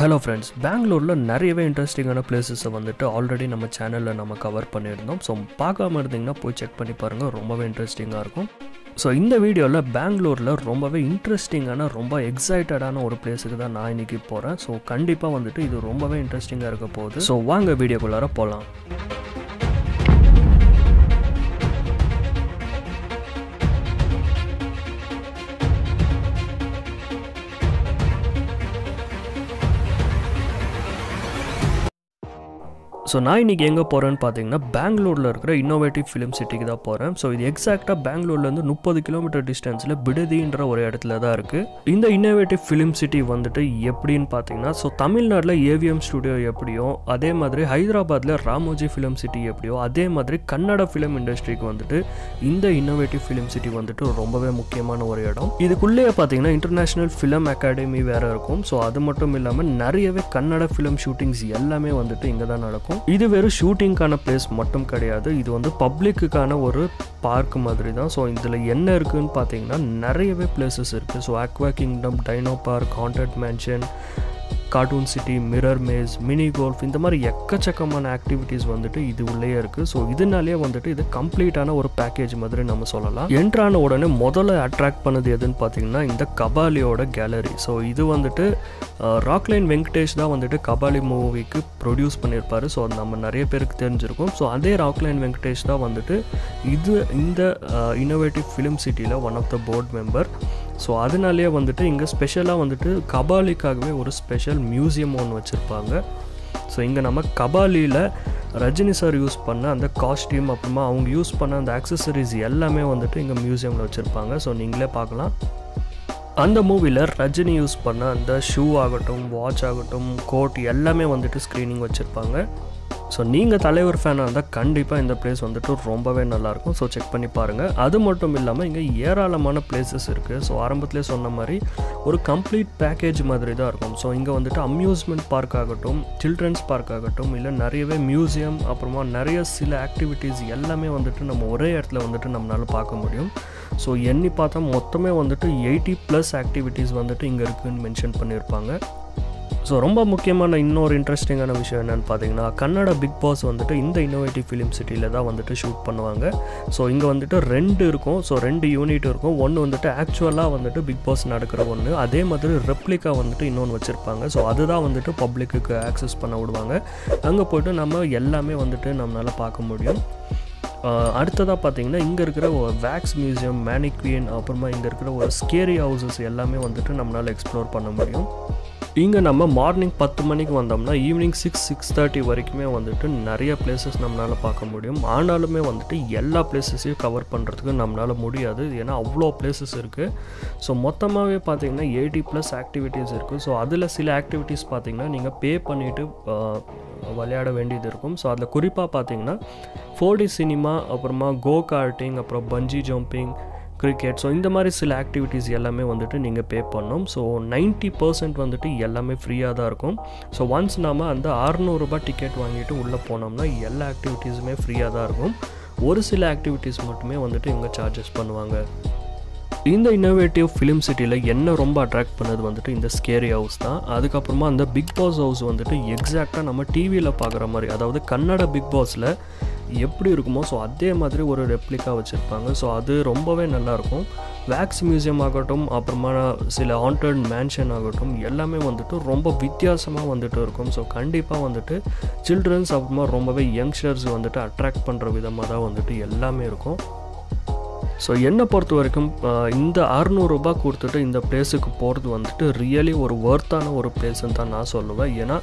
hello friends பெங்களூரில் நிறையவே இன்ட்ரெஸ்டிங்கான பிளேசஸை வந்துட்டு ஆல்ரெடி நம்ம சேனலில் நம்ம கவர் பண்ணியிருந்தோம் ஸோ பார்க்காம இருந்தீங்கன்னா போய் செக் பண்ணி பாருங்கள் ரொம்பவே இன்ட்ரெஸ்டிங்காக இருக்கும் ஸோ இந்த வீடியோவில் பெங்களூரில் ரொம்பவே இன்ட்ரெஸ்டிங்கான ரொம்ப எக்ஸைட்டடான ஒரு பிளேஸுக்கு தான் நான் இன்றைக்கி போகிறேன் ஸோ கண்டிப்பாக வந்துட்டு இது ரொம்பவே இன்ட்ரெஸ்டிங்காக இருக்க போகுது ஸோ வாங்க வீடியோக்குள்ளார போகலாம் ஸோ நான் இன்றைக்கி எங்கே போகிறேன்னு பார்த்தீங்கன்னா பெங்களூரில் இருக்கிற இன்னோவேட்டிவ் ஃபிலிம் சிட்டிக்கு தான் போகிறேன் ஸோ இது எக்ஸாக்டாக பெங்களூர்லேருந்து முப்பது கிலோமீட்டர் டிஸ்டன்ஸில் பிடதின்ற ஒரு இடத்துல தான் இருக்குது இந்த இன்னோவேட்டிவ் ஃபிலிம் சிட்டி வந்துட்டு எப்படின்னு பார்த்தீங்கன்னா ஸோ தமிழ்நாட்டில் ஏவிஎம் ஸ்டுடியோ எப்படியோ அதே மாதிரி ஹைதராபாத்தில் ராமோஜி ஃபிலிம் சிட்டி எப்படியோ அதே மாதிரி கன்னட ஃபிலிம் இண்டஸ்ட்ரிக்கு வந்துட்டு இந்த இன்னோவேட்டிவ் ஃபிலிம் சிட்டி வந்துட்டு ரொம்பவே முக்கியமான ஒரு இடம் இதுக்குள்ளேயே பார்த்தீங்கன்னா இன்டர்நேஷ்னல் ஃபிலிம் அகாடமி வேறு இருக்கும் ஸோ அது மட்டும் இல்லாமல் நிறையவே கன்னட ஃபிலிம் ஷூட்டிங்ஸ் எல்லாமே வந்துட்டு இங்கே தான் நடக்கும் இது வெறும் ஷூட்டிங்கான பிளேஸ் மட்டும் கிடையாது இது வந்து பப்ளிக்குக்கான ஒரு பார்க் மாதிரி தான் ஸோ இதில் என்ன இருக்குதுன்னு பார்த்தீங்கன்னா நிறையவே பிளேசஸ் இருக்குது so aqua kingdom dino park haunted mansion cartoon city mirror maze mini golf இந்த மாதிரி எக்கச்சக்கமான ஆக்டிவிட்டீஸ் வந்துட்டு இது உள்ளேயே இருக்குது ஸோ இதனாலே வந்துட்டு இது கம்ப்ளீட்டான ஒரு பேக்கேஜ் மாதிரி நம்ம சொல்லலாம் என்ட்ரான உடனே முதல்ல அட்ராக்ட் பண்ணது எதுன்னு பார்த்தீங்கன்னா இந்த கபாலியோட கேலரி ஸோ இது வந்துட்டு ராக்லைன் வெங்கடேஷ் தான் வந்துட்டு கபாலி மூவிக்கு ப்ரொடியூஸ் பண்ணியிருப்பாரு ஸோ அது நம்ம நிறைய பேருக்கு தெரிஞ்சிருக்கும் ஸோ அதே ராக்லைன் வெங்கடேஷ் தான் வந்துட்டு இது இந்த இன்னோவேட்டிவ் ஃபிலிம் சிட்டியில் one of the board member so அதனாலேயே வந்துட்டு இங்கே ஸ்பெஷலாக வந்துட்டு கபாலிக்காகவே ஒரு ஸ்பெஷல் மியூசியம் ஒன்று வச்சுருப்பாங்க ஸோ இங்கே நம்ம கபாலியில் ரஜினி சார் யூஸ் பண்ண அந்த காஸ்டியூம் அப்புறமா அவங்க யூஸ் பண்ண அந்த ஆக்சசரிஸ் எல்லாமே வந்துட்டு இங்கே மியூசியமில் வச்சுருப்பாங்க ஸோ நீங்களே பார்க்கலாம் அந்த மூவியில் ரஜினி யூஸ் பண்ண அந்த ஷூ ஆகட்டும் வாட்ச் ஆகட்டும் கோட் எல்லாமே வந்துட்டு ஸ்க்ரீனிங் வச்சுருப்பாங்க ஸோ நீங்கள் தலைவர் ஃபேனாக இருந்தால் கண்டிப்பாக இந்த பிளேஸ் வந்துட்டு ரொம்பவே நல்லாயிருக்கும் ஸோ செக் பண்ணி பாருங்கள் அது மட்டும் இல்லாமல் இங்கே ஏராளமான பிளேசஸ் இருக்குது ஸோ ஆரம்பத்திலே சொன்ன மாதிரி ஒரு கம்ப்ளீட் பேக்கேஜ் மாதிரி தான் இருக்கும் ஸோ இங்கே வந்துட்டு அம்யூஸ்மெண்ட் பார்க் ஆகட்டும் சில்ட்ரன்ஸ் பார்க் ஆகட்டும் இல்லை நிறையவே மியூசியம் அப்புறமா நிறைய சில ஆக்டிவிட்டீஸ் எல்லாமே வந்துட்டு நம்ம ஒரே இடத்துல வந்துட்டு நம்மளால் பார்க்க முடியும் ஸோ எண்ணி பார்த்தா மொத்தமே வந்துட்டு எயிட்டி ப்ளஸ் ஆக்டிவிட்டீஸ் வந்துட்டு இங்கே இருக்குதுன்னு மென்ஷன் பண்ணியிருப்பாங்க ஸோ ரொம்ப முக்கியமான இன்னொரு இன்ட்ரெஸ்டிங்கான விஷயம் என்னென்னு பார்த்தீங்கன்னா கன்னட பிக் பாஸ் வந்துட்டு இந்த இன்னோவேட்டிவ் ஃபிலிம் சிட்டியில் தான் வந்துட்டு ஷூட் பண்ணுவாங்க ஸோ இங்கே வந்துட்டு ரெண்டு இருக்கும் ஸோ ரெண்டு யூனிட் இருக்கும் ஒன்று வந்துட்டு ஆக்சுவலாக வந்துட்டு பிக் பாஸ் நடக்கிற ஒன்று அதே மாதிரி ரெப்ளிகா வந்துட்டு இன்னொன்று வச்சுருப்பாங்க ஸோ அதுதான் வந்துட்டு பப்ளிக்கு ஆக்சஸ் பண்ண விடுவாங்க அங்கே போய்ட்டு நம்ம எல்லாமே வந்துட்டு நம்மளால் பார்க்க முடியும் அடுத்ததாக பார்த்தீங்கன்னா இங்கே இருக்கிற ஒரு வேக்ஸ் மியூசியம் மேனிக்வியன் அப்புறமா இங்கே இருக்கிற ஒரு ஸ்கேரி ஹவுசஸ் எல்லாமே வந்துட்டு நம்மளால் எக்ஸ்ப்ளோர் பண்ண முடியும் இங்கே நம்ம மார்னிங் பத்து மணிக்கு வந்தோம்னா ஈவினிங் சிக்ஸ் சிக்ஸ் தேர்ட்டி வரைக்குமே வந்துட்டு நிறைய பிளேசஸ் நம்மளால் பார்க்க முடியும் ஆனாலுமே வந்துட்டு எல்லா பிளேசஸையும் கவர் பண்ணுறதுக்கு நம்மளால் முடியாது ஏன்னா அவ்வளோ பிளேசஸ் இருக்குது ஸோ மொத்தமாகவே பார்த்தீங்கன்னா எயிட்டி ப்ளஸ் ஆக்டிவிட்டீஸ் இருக்குது ஸோ அதில் சில ஆக்டிவிட்டீஸ் பார்த்தீங்கன்னா நீங்கள் பே பண்ணிவிட்டு விளையாட வேண்டியது இருக்கும் ஸோ அதில் குறிப்பாக பார்த்தீங்கன்னா ஃபோர்டி சினிமா அப்புறமா கோ கார்ட்டிங் அப்புறம் பஞ்சி ஜம்பிங் கிரிக்கெட் ஸோ இந்த மாதிரி சில ஆக்டிவிட்டீஸ் எல்லாமே வந்துட்டு நீங்கள் பே பண்ணணும் ஸோ நைன்ட்டி பர்சன்ட் வந்துட்டு எல்லாமே ஃப்ரீயாக தான் இருக்கும் ஸோ ஒன்ஸ் நாம் அந்த அறநூறுபா டிக்கெட் வாங்கிட்டு உள்ளே போனோம்னா எல்லா ஆக்டிவிட்டீஸுமே ஃப்ரீயாக தான் இருக்கும் ஒரு சில ஆக்டிவிட்டீஸ் மட்டுமே வந்துட்டு இவங்க சார்ஜஸ் பண்ணுவாங்க இந்த இன்னோவேட்டிவ் ஃபிலிம் சிட்டியில் என்ன ரொம்ப அட்ராக்ட் பண்ணது வந்துட்டு இந்த ஸ்கேரி ஹவுஸ் தான் அதுக்கப்புறமா அந்த பிக் பாஸ் ஹவுஸ் வந்துட்டு எக்ஸாக்டாக நம்ம டிவியில் பார்க்குற மாதிரி அதாவது கன்னட பிக் பாஸில் எப்படி இருக்குமோ ஸோ அதே மாதிரி ஒரு ரெப்ளிகா வச்சுருப்பாங்க ஸோ அது ரொம்பவே நல்லாயிருக்கும் வேக்ஸ் மியூசியம் ஆகட்டும் அப்புறமா சில ஹாண்டட் மேன்ஷன் ஆகட்டும் எல்லாமே வந்துட்டு ரொம்ப வித்தியாசமாக வந்துட்டு இருக்கும் ஸோ கண்டிப்பாக வந்துட்டு சில்ட்ரன்ஸ் அப்புறமா ரொம்பவே யங்ஸ்டர்ஸ் வந்துட்டு அட்ராக்ட் பண்ணுற விதமாக தான் வந்துட்டு எல்லாமே இருக்கும் ஸோ என்னை பொறுத்த வரைக்கும் இந்த அறநூறுபா கொடுத்துட்டு இந்த பிளேஸுக்கு போகிறது வந்துட்டு ரியலி ஒரு ஒர்த்தான ஒரு பிளேஸ்ன்னு தான் நான் சொல்லுவேன் ஏன்னா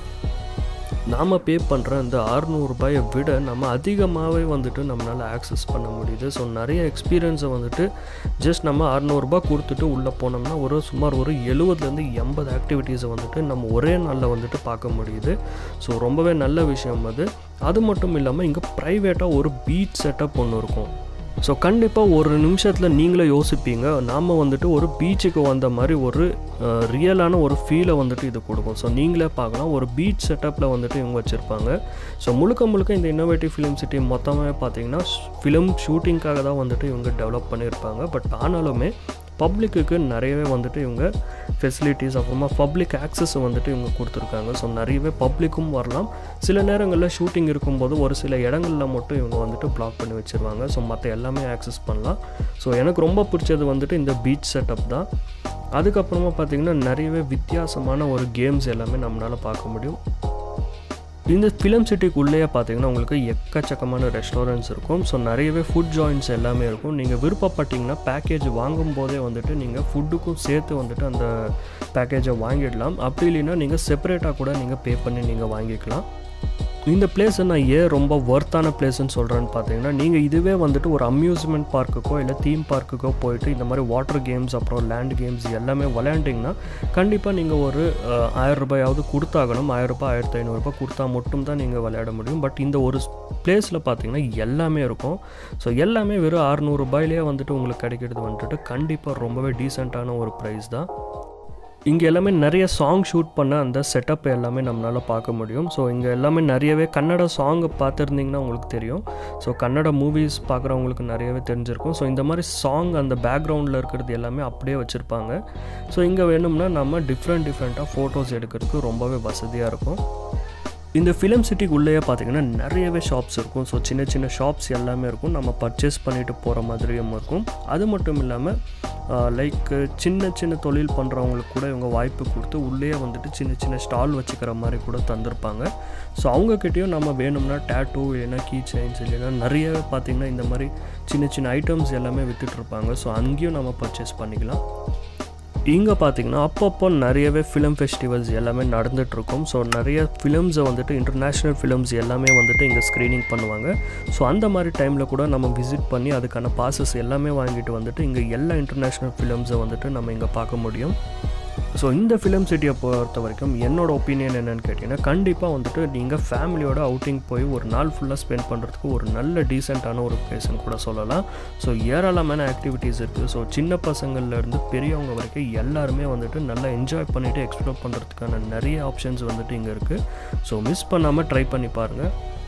நாம் பே பண்ணுற இந்த அறநூறுபாயை விட நம்ம அதிகமாகவே வந்துட்டு நம்மளால் ஆக்சஸ் பண்ண முடியுது ஸோ நிறைய எக்ஸ்பீரியன்ஸை வந்துட்டு ஜஸ்ட் நம்ம அறநூறுபா கொடுத்துட்டு உள்ளே போனோம்னா ஒரு சுமார் ஒரு எழுபதுலேருந்து எண்பது ஆக்டிவிட்டீஸை வந்துட்டு நம்ம ஒரே நாளில் வந்துட்டு பார்க்க முடியுது ஸோ ரொம்பவே நல்ல விஷயம் அது அது மட்டும் இல்லாமல் இங்கே ப்ரைவேட்டாக ஒரு பீச் செட்டப் ஒன்று இருக்கும் ஸோ கண்டிப்பாக ஒரு நிமிஷத்தில் நீங்களே யோசிப்பீங்க நாம் வந்துட்டு ஒரு பீச்சுக்கு வந்த மாதிரி ஒரு ரியலான ஒரு ஃபீலை வந்துட்டு இது கொடுக்கும் ஸோ நீங்களே பார்க்கலாம் ஒரு பீச் செட்டப்பில் வந்துட்டு இவங்க வச்சுருப்பாங்க ஸோ முழுக்க முழுக்க இந்த இன்னோவேட்டிவ் ஃபிலிம் சிட்டி மொத்தமாக பார்த்தீங்கன்னா ஃபிலிம் ஷூட்டிங்காக தான் வந்துட்டு இவங்க டெவலப் பண்ணியிருப்பாங்க பட் ஆனாலுமே பப்ளிக்குக்கு நிறையவே வந்துட்டு இவங்க ஃபெசிலிட்டிஸ் அப்புறமா பப்ளிக் ஆக்சஸ் வந்துட்டு இவங்க கொடுத்துருக்காங்க ஸோ நிறையவே பப்ளிக்கும் வரலாம் சில நேரங்களில் ஷூட்டிங் இருக்கும்போது ஒரு சில இடங்களில் மட்டும் இவங்க வந்துட்டு பிளாக் பண்ணி வச்சுருவாங்க ஸோ மற்ற எல்லாமே ஆக்சஸ் பண்ணலாம் ஸோ எனக்கு ரொம்ப பிடிச்சது வந்துட்டு இந்த பீச் செட்டப் தான் அதுக்கப்புறமா பார்த்திங்கன்னா நிறையவே வித்தியாசமான ஒரு கேம்ஸ் எல்லாமே நம்மளால் பார்க்க முடியும் இந்த ஃபிலிம் சிட்டிக்குள்ளேயே பார்த்தீங்கன்னா உங்களுக்கு எக்கச்சக்கமான ரெஸ்டாரண்ட்ஸ் இருக்கும் ஸோ நிறையவே ஃபுட் ஜாயின்ட்ஸ் எல்லாமே இருக்கும் நீங்கள் விருப்பப்பட்டீங்கன்னா பேக்கேஜ் வாங்கும் போதே வந்துட்டு நீங்கள் ஃபுட்டுக்கும் சேர்த்து வந்துட்டு அந்த பேக்கேஜை வாங்கிடலாம் அப்படி இல்லைன்னா நீங்கள் செப்பரேட்டாக கூட நீங்கள் பே பண்ணி நீங்கள் வாங்கிக்கலாம் இந்த பிளேஸை நான் ஏன் ரொம்ப ஒர்த்தான பிளேஸ்ன்னு சொல்கிறேன்னு பார்த்தீங்கன்னா நீங்கள் இதுவே வந்துட்டு ஒரு அம்யூஸ்மெண்ட் பார்க்குக்கோ இல்லை தீம் பார்க்குக்கோ போயிட்டு இந்த மாதிரி வாட்டர் கேம்ஸ் அப்புறம் லேண்ட் கேம்ஸ் எல்லாமே விளையாண்டிங்கன்னா கண்டிப்பாக நீங்கள் ஒரு ஆயிரம் ரூபாயாவது கொடுத்தாகணும் ஆயிரம் ரூபாய் ஆயிரத்தி ஐநூறுரூபா கொடுத்தா மட்டும்தான் நீங்கள் விளையாட முடியும் பட் இந்த ஒரு பிளேஸில் பார்த்தீங்கன்னா எல்லாமே இருக்கும் ஸோ எல்லாமே வெறும் அறநூறுபாயிலே வந்துட்டு உங்களுக்கு கிடைக்கிறது வந்துட்டு கண்டிப்பாக ரொம்பவே டீசெண்டான ஒரு ப்ரைஸ் தான் இங்கே எல்லாமே நிறைய சாங் ஷூட் பண்ண அந்த செட்டப் எல்லாமே நம்மளால் பார்க்க முடியும் ஸோ இங்கே எல்லாமே நிறையவே கன்னட சாங் பார்த்துருந்தீங்கன்னா உங்களுக்கு தெரியும் ஸோ கன்னட மூவிஸ் பார்க்குறவங்களுக்கு நிறையவே தெரிஞ்சிருக்கும் ஸோ இந்த மாதிரி சாங் அந்த பேக்ரவுண்டில் இருக்கிறது எல்லாமே அப்படியே வச்சுருப்பாங்க ஸோ இங்கே வேணும்னா நம்ம டிஃப்ரெண்ட் டிஃப்ரெண்ட்டாக ஃபோட்டோஸ் எடுக்கிறதுக்கு ரொம்பவே வசதியாக இருக்கும் இந்த ஃபிலிம் சிட்டிக்குள்ளேயே பார்த்தீங்கன்னா நிறையவே ஷாப்ஸ் இருக்கும் ஸோ சின்ன சின்ன ஷாப்ஸ் எல்லாமே இருக்கும் நம்ம பர்ச்சேஸ் பண்ணிட்டு போகிற மாதிரியும் இருக்கும் அது மட்டும் இல்லாமல் லைக் சின்ன சின்ன தொழில் பண்ணுறவங்களுக்கு கூட இவங்க வாய்ப்பு கொடுத்து உள்ளே வந்துட்டு சின்ன சின்ன ஸ்டால் வச்சுக்கிற மாதிரி கூட தந்திருப்பாங்க ஸோ அவங்கக்கிட்டேயும் நம்ம வேணும்னா டேட்டூ இல்லைன்னா கீ செயின்ஸ் இல்லைன்னா நிறையவே பார்த்திங்கன்னா இந்த மாதிரி சின்ன சின்ன ஐட்டம்ஸ் எல்லாமே விற்றுட்ருப்பாங்க ஸோ அங்கேயும் நம்ம பர்ச்சேஸ் பண்ணிக்கலாம் இங்கே பார்த்தீங்கன்னா அப்பப்போ நிறையவே ஃபிலிம் ஃபெஸ்டிவல்ஸ் எல்லாமே நடந்துகிட்ருக்கும் ஸோ நிறைய ஃபிலிம்ஸை வந்துட்டு இன்டர்நேஷ்னல் ஃபிலிம்ஸ் எல்லாமே வந்துட்டு இங்கே ஸ்க்ரீனிங் பண்ணுவாங்க ஸோ அந்த மாதிரி டைமில் கூட நம்ம விசிட் பண்ணி அதுக்கான பாசஸ் எல்லாமே வாங்கிட்டு வந்துட்டு இங்கே எல்லா இன்டர்நேஷ்னல் ஃபிலிம்ஸை வந்துட்டு நம்ம இங்கே பார்க்க முடியும் ஸோ இந்த ஃபிலிம் சிட்டியை பொறுத்த வரைக்கும் என்னோட ஒப்பீனியன் என்னென்னு கேட்டிங்கன்னா கண்டிப்பாக வந்துட்டு நீங்கள் ஃபேமிலியோட அவுட்டிங் போய் ஒரு நாள் ஃபுல்லாக ஸ்பெண்ட் பண்ணுறதுக்கு ஒரு நல்ல டீசெண்டான ஒரு பிளேஸ்னு கூட சொல்லலாம் ஸோ ஏராளமான ஆக்டிவிட்டீஸ் இருக்குது ஸோ சின்ன பசங்கள்லேருந்து பெரியவங்க வரைக்கும் எல்லாருமே வந்துட்டு நல்லா என்ஜாய் பண்ணிவிட்டு எக்ஸ்ப்ளோர் பண்ணுறதுக்கான நிறைய ஆப்ஷன்ஸ் வந்துட்டு இங்கே இருக்குது ஸோ மிஸ் பண்ணாமல் ட்ரை பண்ணி பாருங்கள்